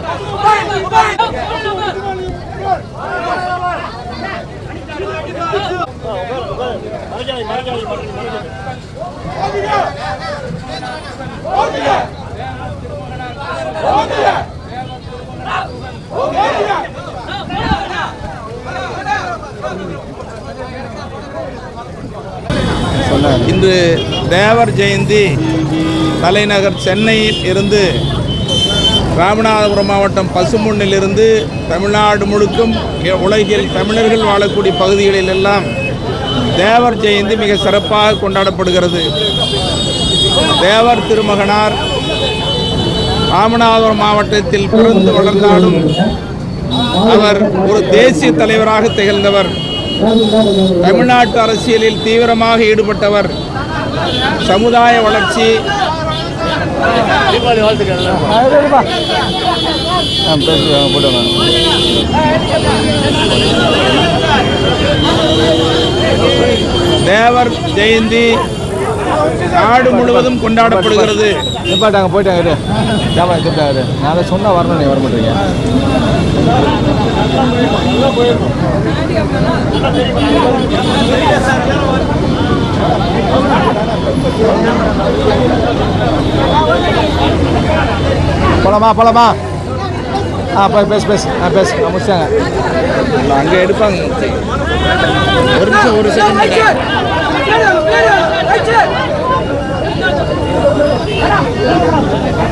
இன்று தேவர் ஜெயந்தி தலைநகர் சென்னையில் இருந்து ராமநாதபுரம் மாவட்டம் பசுமொன்னிலிருந்து தமிழ்நாடு முழுக்கும் இ- உலகில் தமிழர்கள் வாழக்கூடிய பகுதிகளில் எல்லாம் தேவர் ஜெயந்தி மிக சிறப்பாக கொண்டாடப்படுகிறது தேவர் திருமகனார் ராமநாதபுரம் மாவட்டத்தில் பிறந்து வளர்ந்தாலும் அவர் ஒரு தேசிய தலைவராக திகழ்ந்தவர் தமிழ்நாட்டு அரசியலில் தீவிரமாக ஈடுபட்டவர் சமுதாய வளர்ச்சி தேவர் ஜெயந்தி நாடு முழுவதும் கொண்டாடப்படுகிறது நிப்பாட்டாங்க போயிட்டாங்க இரு ஜாமான் எடுத்துட்டாங்க இரு நான் தான் சொன்னா வரணும் நீ வர மாட்டீங்க போலாமா போலாமா ஆ போய் பேசு பேசு ஆ பேசு ஆ, முடிச்சிட்டாங்க அங்கே எடுப்பாங்க ஒரு நிமிஷம் ஒரு செகண்ட்